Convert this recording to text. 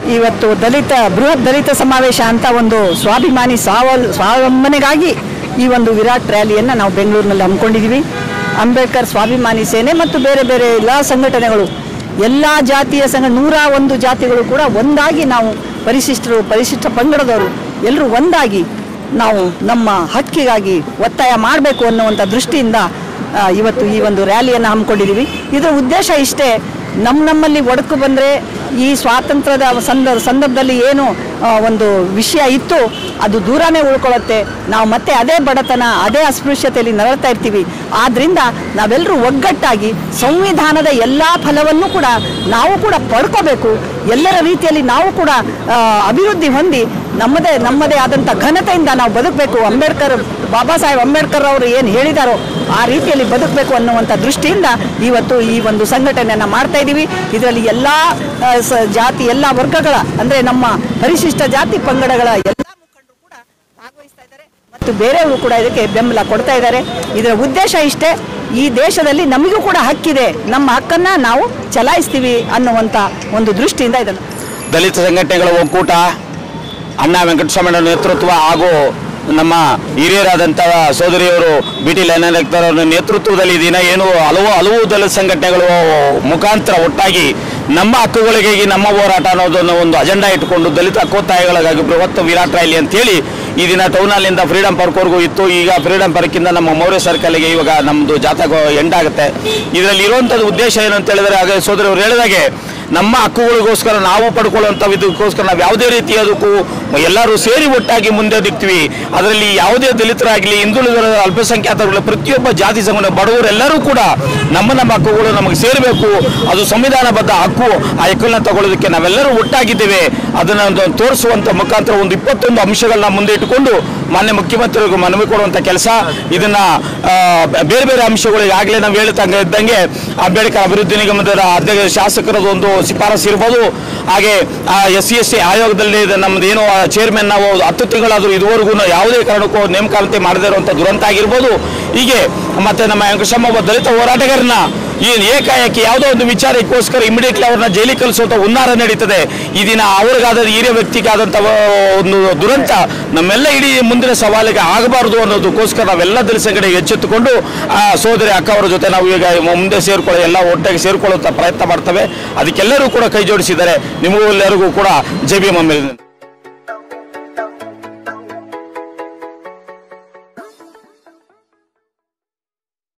ಇವತ್ತು ದಲಿತ ಬೃಹತ್ ದಲಿತ ಸಮಾವೇಶ ಅಂತ ಒಂದು ಸ್ವಾಭಿಮಾನಿ ಸ್ವಾವಲ್ ಸ್ವಾವಲಂಬನೆಗಾಗಿ ಈ ಒಂದು ವಿರಾಟ್ ರ್ಯಾಲಿಯನ್ನು ನಾವು ಬೆಂಗಳೂರಿನಲ್ಲಿ ಹಮ್ಮಿಕೊಂಡಿದ್ದೀವಿ ಅಂಬೇಡ್ಕರ್ ಸ್ವಾಭಿಮಾನಿ ಸೇನೆ ಮತ್ತು ಬೇರೆ ಬೇರೆ ಎಲ್ಲ ಸಂಘಟನೆಗಳು ಎಲ್ಲ ಜಾತಿಯ ಸಂಘ ನೂರ ಒಂದು ಜಾತಿಗಳು ಕೂಡ ಒಂದಾಗಿ ನಾವು ಪರಿಶಿಷ್ಟರು ಪರಿಶಿಷ್ಟ ಪಂಗಡದವರು ಎಲ್ಲರೂ ಒಂದಾಗಿ ನಾವು ನಮ್ಮ ಹಕ್ಕಿಗಾಗಿ ಒತ್ತಾಯ ಮಾಡಬೇಕು ಅನ್ನುವಂಥ ದೃಷ್ಟಿಯಿಂದ ಆ, ಇವತ್ತು ಈ ಒಂದು ರ್ಯಾಲಿಯನ್ನು ಹಮ್ಮಿಕೊಂಡಿದ್ದೀವಿ ಇದರ ಉದ್ದೇಶ ಇಷ್ಟೇ ನಮ್ಮ ನಮ್ಮಲ್ಲಿ ಒಡಕು ಬಂದರೆ ಈ ಸ್ವಾತಂತ್ರ್ಯದ ಸಂದ ಸಂದರ್ಭದಲ್ಲಿ ಏನು ಆ, ಒಂದು ವಿಷಯ ಇತ್ತು ಅದು ದೂರನೇ ಉಳ್ಕೊಳ್ಳುತ್ತೆ ನಾವು ಮತ್ತೆ ಅದೇ ಬಡತನ ಅದೇ ಅಸ್ಪೃಶ್ಯತೆಯಲ್ಲಿ ನರಳ್ತಾ ಇರ್ತೀವಿ ಆದ್ದರಿಂದ ನಾವೆಲ್ಲರೂ ಒಗ್ಗಟ್ಟಾಗಿ ಸಂವಿಧಾನದ ಎಲ್ಲ ಫಲವನ್ನು ಕೂಡ ನಾವು ಕೂಡ ಪಡ್ಕೋಬೇಕು ಎಲ್ಲರ ರೀತಿಯಲ್ಲಿ ನಾವು ಕೂಡ ಆ, ಅಭಿವೃದ್ಧಿ ಹೊಂದಿ ನಮ್ಮದೇ ನಮ್ಮದೇ ಆದಂಥ ಘನತೆಯಿಂದ ನಾವು ಬದುಕಬೇಕು ಅಂಬೇಡ್ಕರ್ ಬಾಬಾ ಸಾಹೇಬ್ ಅಂಬೇಡ್ಕರ್ ಅವರು ಏನು ಹೇಳಿದಾರೋ ಆ ರೀತಿಯಲ್ಲಿ ಬದುಕಬೇಕು ಅನ್ನುವಂಥ ದೃಷ್ಟಿಯಿಂದ ಇವತ್ತು ಈ ಒಂದು ಸಂಘಟನೆಯನ್ನು ಮಾಡ್ತಾ ಇದ್ದೀವಿ ಇದರಲ್ಲಿ ಎಲ್ಲ ಆ, ಸ- ಜಾತಿ ಎಲ್ಲ ವರ್ಗಗಳ ಅಂದರೆ ನಮ್ಮ ಪರಿಶಿಷ್ಟ ಜಾತಿ ಪಂಗಡಗಳ ಎಲ್ಲ ಮುಖಂಡರು ಕೂಡ ಭಾಗವಹಿಸ್ತಾ ಇದ್ದಾರೆ ಮತ್ತು ಬೇರೆಯವರು ಕೂಡ ಇದಕ್ಕೆ ಬೆಂಬಲ ಕೊಡ್ತಾ ಇದ್ದಾರೆ ಇದರ ಉದ್ದೇಶ ಇಷ್ಟೇ ಈ ದೇಶದಲ್ಲಿ ನಮಗೂ ಕೂಡ ಹಕ್ಕಿದೆ ನಮ್ಮ ಹಕ್ಕನ್ನು ನಾವು ಚಲಾಯಿಸ್ತೀವಿ ಅನ್ನುವಂಥ ಒಂದು ದೃಷ್ಟಿಯಿಂದ ಇದನ್ನು ದಲಿತ ಸಂಘಟನೆಗಳ ಒಕ್ಕೂಟ ಅಣ್ಣ ವೆಂಕಟಸ್ವಾಮಿ ನೇತೃತ್ವ ಹಾಗೂ ನಮ್ಮ ಹಿರಿಯರಾದಂಥ ಸೋದರಿಯವರು ಬಿ ಟಿ ಲೈನರವರ ನೇತೃತ್ವದಲ್ಲಿ ಈ ದಿನ ಏನು ಹಲವು ಹಲವು ದಲಿತ ಸಂಘಟನೆಗಳು ಮುಖಾಂತರ ಒಟ್ಟಾಗಿ ನಮ್ಮ ಹಕ್ಕುಗಳಿಗಾಗಿ ನಮ್ಮ ಹೋರಾಟ ಅನ್ನೋದನ್ನು ಒಂದು ಅಜೆಂಡಾ ಇಟ್ಟುಕೊಂಡು ದಲಿತ ಹಕ್ಕೋತ್ತಾಯಗಳಿಗಾಗಿ ಬೃಹತ್ ವಿರಾಟ್ ರ್ಯಾಲಿ ಅಂತೇಳಿ ಈ ದಿನ ಟೌನಲ್ಲಿಂದ ಫ್ರೀಡಂ ಪಾರ್ಕ್ವರೆಗೂ ಇತ್ತು ಈಗ ಫ್ರೀಡಂ ಪಾರ್ಕಿಂದ ನಮ್ಮ ಮೌರ್ಯ ಸರ್ಕಲ್ಗೆ ಇವಾಗ ನಮ್ಮದು ಜಾಥಾ ಎಂಡ್ ಆಗುತ್ತೆ ಇದರಲ್ಲಿ ಇರುವಂಥದ್ದು ಉದ್ದೇಶ ಏನು ಅಂತ ಹೇಳಿದ್ರೆ ಹಾಗೆ ಸೋದರಿಯವರು ಹೇಳಿದಾಗೆ ನಮ್ಮ ಹಕ್ಕುಗಳಿಗೋಸ್ಕರ ನಾವು ಪಡ್ಕೊಳ್ಳುವಂಥ ಇದಕ್ಕೋಸ್ಕರ ನಾವು ಯಾವುದೇ ರೀತಿಯದಕ್ಕೂ ಎಲ್ಲರೂ ಸೇರಿ ಒಟ್ಟಾಗಿ ಮುಂದೆ ದಿಕ್ತೀವಿ ಅದರಲ್ಲಿ ಯಾವುದೇ ದಲಿತರಾಗಲಿ ಹಿಂದುಳಿದ ಅಲ್ಪಸಂಖ್ಯಾತರುಗಳು ಪ್ರತಿಯೊಬ್ಬ ಜಾತಿ ಸಂಘ ಬಡವರೆಲ್ಲರೂ ಕೂಡ ನಮ್ಮ ನಮ್ಮ ಹಕ್ಕುಗಳು ನಮಗೆ ಸೇರಬೇಕು ಅದು ಸಂವಿಧಾನಬದ್ಧ ಹಕ್ಕು ಆ ಹಕ್ಕನ್ನು ತಗೊಳ್ಳೋದಕ್ಕೆ ನಾವೆಲ್ಲರೂ ಒಟ್ಟಾಗಿದ್ದೇವೆ ಅದನ್ನು ಒಂದು ತೋರಿಸುವಂಥ ಮುಖಾಂತರ ಒಂದು ಇಪ್ಪತ್ತೊಂದು ಅಂಶಗಳನ್ನ ಮುಂದೆ ಇಟ್ಟುಕೊಂಡು ಮಾನ್ಯ ಮುಖ್ಯಮಂತ್ರಿಗಳಿಗೂ ಮನವಿ ಕೊಡುವಂಥ ಕೆಲಸ ಇದನ್ನ ಆ, ಬೇರೆ ಬೇರೆ ಅಂಶಗಳು ಈಗಾಗಲೇ ನಾವು ಹೇಳ್ತಂಗೆ ಇದ್ದಂಗೆ ಅಂಬೇಡ್ಕರ್ ಅಭಿವೃದ್ಧಿ ನಿಗಮದ ಅಧ್ಯಕ್ಷ ಶಾಸಕರದ್ದು ಒಂದು ಶಿಫಾರಸು ಇರ್ಬೋದು ಹಾಗೆ ಎಸ್ ಸಿ ಎಸ್ ಸಿ ಆಯೋಗದಲ್ಲಿ ಇದು ನಮ್ದು ಏನೋ ಚೇರ್ಮನ್ ನಾವು ಹತ್ತು ತಿಂಗಳಾದರೂ ಇದುವರೆಗೂ ಯಾವುದೇ ಕಾರಣಕ್ಕೂ ನೇಮಕಾತಿ ಮಾಡದೇ ಇರುವಂಥ ದುರಂತ ಆಗಿರ್ಬೋದು ಹೀಗೆ ಮತ್ತೆ ನಮ್ಮ ವೆಂಕಟೇಶಮ್ಮ ಒಬ್ಬ ದಲಿತ ಹೋರಾಟಗಾರನ ಈ ಏಕಾಏಕಿ ಯಾವುದೋ ಒಂದು ವಿಚಾರಕ್ಕೋಸ್ಕರ ಇಮಿಡಿಯೇಟ್ಲಿ ಅವ್ರನ್ನ ಜೈಲಿಗೆ ಕಳಿಸುವಂಥ ಹುನ್ನಾರ ನಡೀತದೆ ಈ ದಿನ ಅವ್ರಿಗಾದ ಹಿರಿಯ ವ್ಯಕ್ತಿಗಾದಂಥ ಒಂದು ದುರಂತ ನಮ್ಮೆಲ್ಲ ಇಡೀ ಮುಂದಿನ ಸವಾಲಿಗೆ ಆಗಬಾರದು ಅನ್ನೋದಕ್ಕೋಸ್ಕರ ನಾವೆಲ್ಲ ದಲಿತ ಸಂಘಟನೆಗೆ ಎಚ್ಚೆತ್ತುಕೊಂಡು ಆ ಸೋದರಿ ಅಕ್ಕ ಅವರ ಜೊತೆ ನಾವು ಈಗ ಮುಂದೆ ಸೇರ್ಕೊಳ್ಳೋ ಎಲ್ಲ ಒಟ್ಟಾಗಿ ಸೇರ್ಕೊಳ್ಳುವಂಥ ಪ್ರಯತ್ನ ಮಾಡ್ತೇವೆ ಅದಕ್ಕೆಲ್ಲರೂ ಕೂಡ ಕೈ ಜೋಡಿಸಿದ್ದಾರೆ ನಿಮಗೂ ಎಲ್ಲರಿಗೂ ಕೂಡ ಜೈ ಭೀಮ್ ಅಮ್ಮೇಲೆ